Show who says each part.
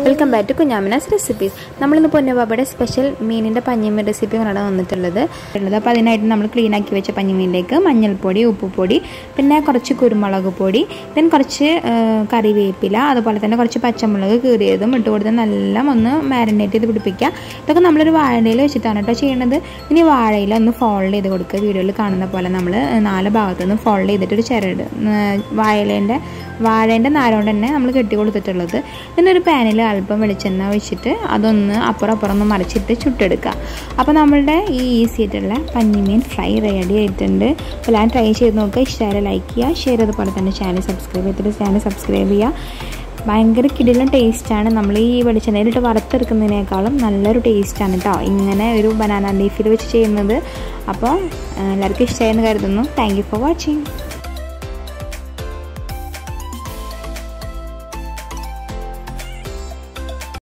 Speaker 1: welcome back to Kunjamina's recipes നമ്മളിന്ന് പൊന്നബാബയുടെ special മീനിൻ്റെ പഞ്ഞിമീൻ റെസിപ്പികളാണ് വന്നിട്ടുള്ളത് ഉള്ളത് അപ്പോൾ അതിനായിട്ട് നമ്മൾ ക്ലീൻ ആക്കി വെച്ച പഞ്ഞിമീനിലേക്ക് മഞ്ഞൾപ്പൊടി ഉപ്പുപൊടി പിന്നെ കുറച്ച് കുരുമുളക് പൊടി ദെൻ കുറച്ച് ആ, കറിവേപ്പില അതുപോലെ തന്നെ കുറച്ച് പച്ചമുളക് കീറിയതും ഇട്ട് കൊടുത്ത് നല്ല ഒന്ന് മാരിനേറ്റ് ചെയ്ത് പിടിപ്പിക്കുക ഇതൊക്കെ നമ്മളൊരു വാഴയിൽ വെച്ചിട്ടാണ് കേട്ടോ ചെയ്യണത് ഇനി വാഴയിൽ ഒന്ന് ഫോൾഡ് ചെയ്ത് കൊടുക്കുക വീഡിയോയിൽ കാണുന്ന പോലെ നമ്മൾ നാല് ഭാഗത്തു നിന്ന് ഫോൾഡ് ചെയ്തിട്ട് ഒരു ചിരട് വാഴയിലേൻ്റെ വാഴേൻ്റെ നാരോണ്ട് തന്നെ നമ്മൾ കെട്ടി കൊടുത്തിട്ടുള്ളത് പിന്നെ ഒരു പാനിൽ അല്പം വെളിച്ചെണ്ണ ഒഴിച്ചിട്ട് അതൊന്ന് അപ്പുറം അപ്പുറം ഒന്ന് മറിച്ചിട്ട് ചുട്ടെടുക്കുക അപ്പോൾ നമ്മളുടെ ഈ ഈസി ആയിട്ടുള്ള പഞ്ഞിമീൻ ഫ്രൈ റെഡി ആയിട്ടുണ്ട് അപ്പോൾ ഞാൻ ട്രൈ ചെയ്ത് നോക്കുക ഇഷ്ടമായാലും ലൈക്ക് ചെയ്യുക ഷെയർ അതുപോലെ തന്നെ ചാനൽ സബ്സ്ക്രൈബ് ചെയ്തിട്ട് ചാനൽ സബ്സ്ക്രൈബ് ചെയ്യുക ഭയങ്കര കിടിലൻ ടേസ്റ്റാണ് നമ്മൾ ഈ വെളിച്ചെണ്ണയിലിട്ട് വറുത്തെടുക്കുന്നതിനേക്കാളും നല്ലൊരു ടേസ്റ്റാണ് കേട്ടോ ഇങ്ങനെ ഒരു ബനാന ലീഫിൽ വെച്ച് ചെയ്യുന്നത് അപ്പോൾ എല്ലാവർക്കും ഇഷ്ടമായെന്ന് കരുതുന്നു താങ്ക് യു ഫോർ വാച്ചിങ്